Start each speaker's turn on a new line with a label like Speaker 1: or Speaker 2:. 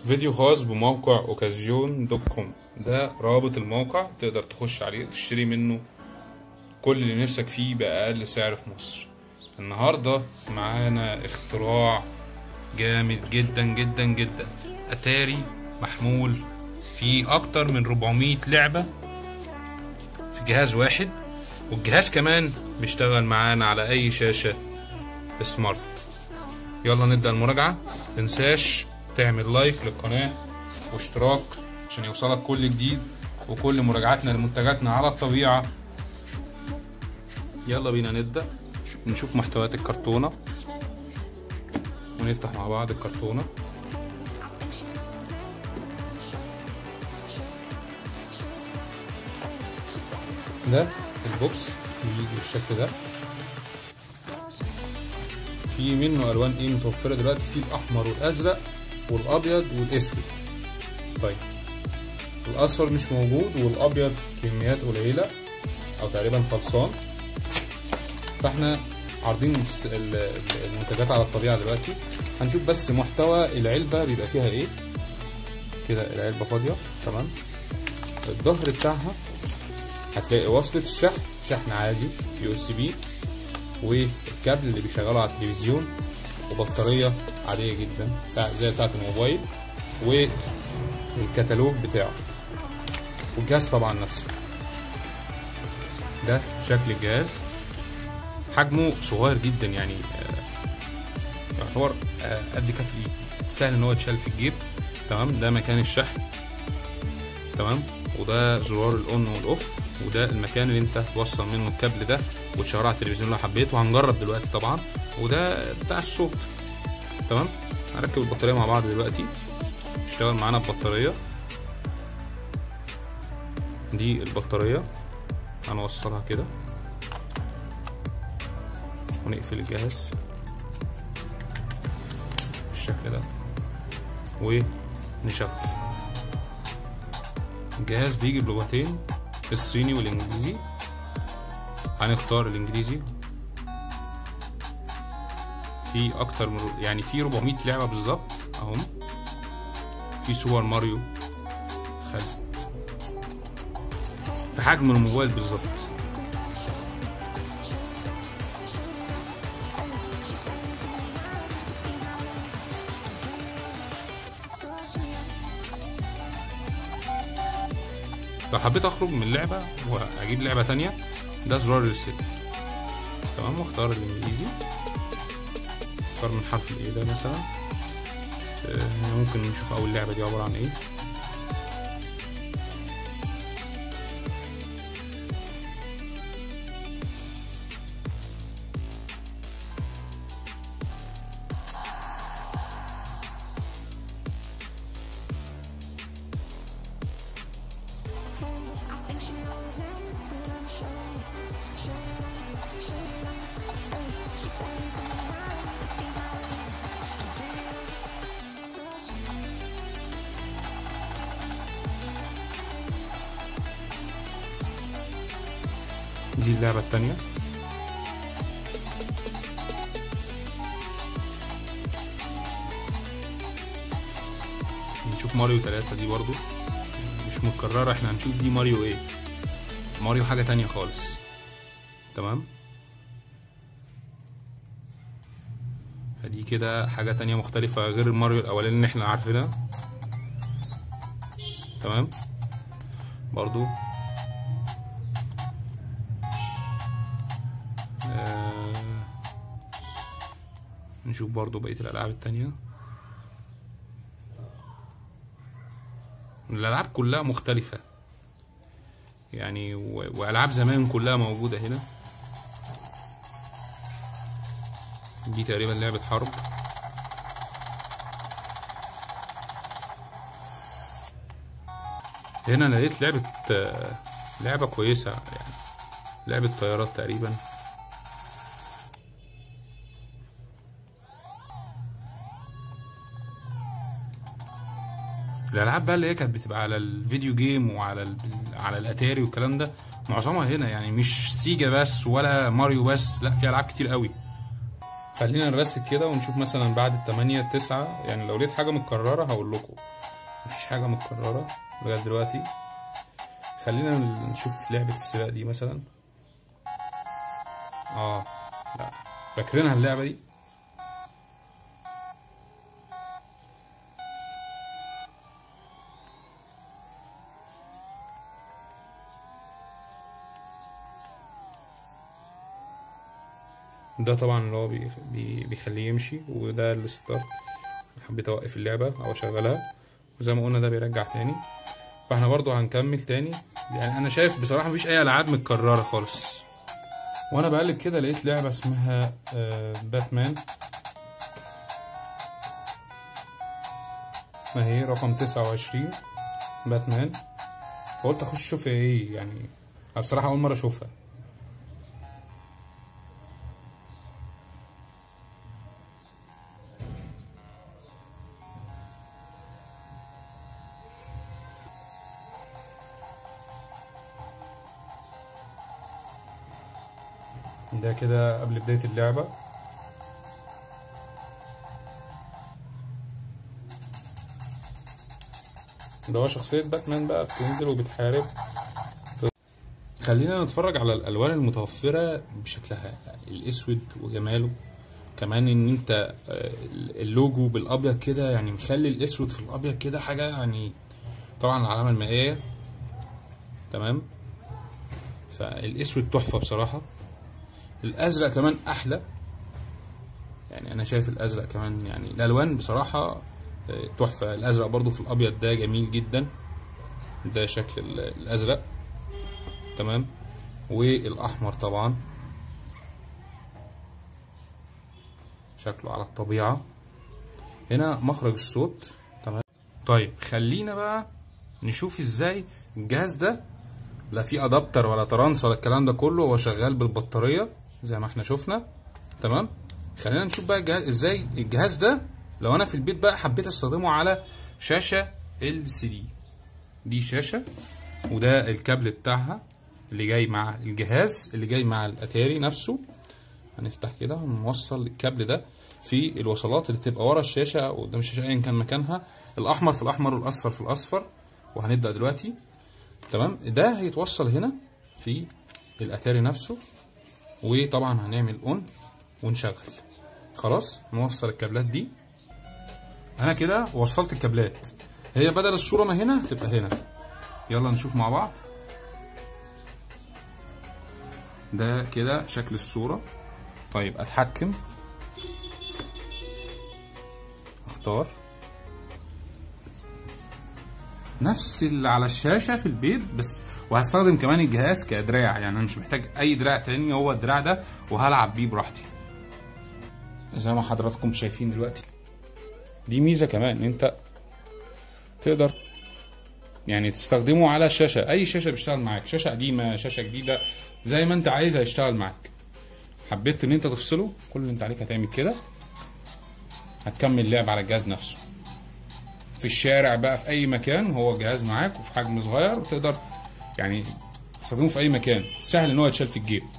Speaker 1: فيديو خاص بموقع اوكازيون دوت كوم ده رابط الموقع تقدر تخش عليه تشتري منه كل اللي نفسك فيه بأقل سعر في مصر النهاردة معانا اختراع جامد جدا جدا جدا اتاري محمول فيه اكتر من 400 لعبة في جهاز واحد والجهاز كمان بيشتغل معانا على اي شاشة سمارت يلا نبدأ المراجعة متنساش تعمل لايك للقناة واشتراك عشان يوصلك كل جديد وكل مراجعاتنا لمنتجاتنا على الطبيعة يلا بينا نبدأ نشوف محتويات الكرتونة ونفتح مع بعض الكرتونة ده البوكس بيجي بالشكل ده في منه الوان ايه متوفره دلوقتي في الاحمر والازرق والابيض والاسود طيب الاصفر مش موجود والابيض كميات قليله او تقريبا خلصان فاحنا عارضين المنتجات على الطبيعه دلوقتي هنشوف بس محتوى العلبه بيبقى فيها ايه كده العلبه فاضيه تمام الظهر بتاعها هتلاقي وصلة الشحن شحن عادي يو اس بي والكابل اللي بيشغله على التلفزيون وبطارية عادية جدا بتاع زي بتاعة الموبايل والكتالوج بتاعه والجهاز طبعا نفسه ده شكل الجهاز حجمه صغير جدا يعني يعتبر قد كف الايد سهل ان هو يتشال في الجيب تمام ده مكان الشحن تمام وده زرار الاون والاوف وده المكان اللي انت توصل منه الكابل ده وتشغله على التلفزيون لو حبيت وهنجرب دلوقتي طبعا وده بتاع الصوت تمام هنركب البطاريه مع بعض دلوقتي اشتغل معانا ببطاريه دي البطاريه هنوصلها كده ونقفل الجهاز بالشكل ده ونشغل الجهاز بيجي بلغتين الصيني والانجليزي هنختار الانجليزي في اكتر من يعني في 400 لعبه بالظبط اهم في سوبر ماريو خلف في حجم الموبايل بالظبط لو حبيت اخرج من اللعبة واجيب لعبة تانية ده زرار الريست تمام واختار الانجليزي اختار من حرف الايه ده مثلا آه ممكن نشوف اول لعبة دي عبارة عن ايه دي اللعبة التانية نشوف ماريو تلاتة دي برضو مش متكررة احنا هنشوف دي ماريو ايه ماريو حاجة تانية خالص تمام فدي كده حاجة تانية مختلفة غير الماريو الأولاني اللي احنا عارفينها تمام برضو نشوف برضو بقية الألعاب التانية الألعاب كلها مختلفة يعني و... وألعاب زمان كلها موجودة هنا دي تقريبا لعبة حرب هنا أنا لقيت لعبة لعبة كويسة يعني لعبة طيارات تقريبا الالعاب بقى اللي هي كانت بتبقى على الفيديو جيم وعلى ال... على الاتاري والكلام ده معظمها هنا يعني مش سيجا بس ولا ماريو بس لا في العاب كتير قوي خلينا نرسك كده ونشوف مثلا بعد التمانية التسعة يعني لو لقيت حاجة متكررة هقول لكم مفيش حاجة متكررة لغاية دلوقتي خلينا نشوف لعبة السباق دي مثلا اه لا فاكرينها اللعبة دي ده طبعا اللي هو بي- بي- بيخليه يمشي وده الستارت حبيت اوقف اللعبة او اشغلها وزي ما قلنا ده بيرجع تاني فاحنا برضو هنكمل تاني يعني انا شايف بصراحة مفيش اي العاب متكررة خالص وانا بقلب كده لقيت لعبة اسمها آه، باتمان ما هي رقم تسعة وعشرين باتمان فقلت اخش اشوف هي ايه يعني أنا بصراحة اول مرة اشوفها ده كده قبل بداية اللعبة ده هو شخصية باتمان بقى بتنزل وبتحارب خلينا نتفرج على الألوان المتوفرة بشكلها الأسود وجماله كمان إن أنت آه، اللوجو بالأبيض كده يعني مخلي الأسود في الأبيض كده حاجة يعني طبعا العلامة المائية تمام فالأسود تحفة بصراحة الازرق كمان احلى يعني انا شايف الازرق كمان يعني الالوان بصراحه آه، تحفه الازرق برضو في الابيض ده جميل جدا ده شكل ال- الازرق تمام والاحمر طبعا شكله على الطبيعه هنا مخرج الصوت تمام طيب خلينا بقى نشوف ازاي الجهاز ده لا في ادابتر ولا ترانس ولا الكلام ده كله هو شغال بالبطاريه زي ما احنا شفنا تمام خلينا نشوف بقى الجهاز ازاي الجهاز ده لو انا في البيت بقى حبيت استخدمه على شاشه ال سي دي دي شاشه وده الكابل بتاعها اللي جاي مع الجهاز اللي جاي مع الاتاري نفسه هنفتح كده ونوصل الكابل ده في الوصلات اللي تبقى ورا الشاشه او قدام الشاشه ايا كان مكانها الاحمر في الاحمر والاصفر في الاصفر وهنبدا دلوقتي تمام ده هيتوصل هنا في الاتاري نفسه وطبعا هنعمل اون ونشغل خلاص نوصل الكابلات دي انا كده وصلت الكابلات هي بدل الصوره ما هنا تبقى هنا يلا نشوف مع بعض ده كده شكل الصوره طيب اتحكم اختار نفس اللي على الشاشه في البيت بس وهستخدم كمان الجهاز كدراع يعني انا مش محتاج اي دراع تاني هو الدراع ده وهلعب بيه براحتي زي ما حضراتكم شايفين دلوقتي دي ميزه كمان ان انت تقدر يعني تستخدمه على الشاشه اي شاشه بيشتغل معاك شاشه قديمه شاشه جديده زي ما انت عايز هيشتغل معاك حبيت ان انت تفصله كل اللي انت عليك هتعمل كده هتكمل لعب على الجهاز نفسه في الشارع بقى في اي مكان هو جهاز معاك وفي حجم صغير وتقدر يعني تستخدمه في اي مكان سهل ان هو يتشال في الجيب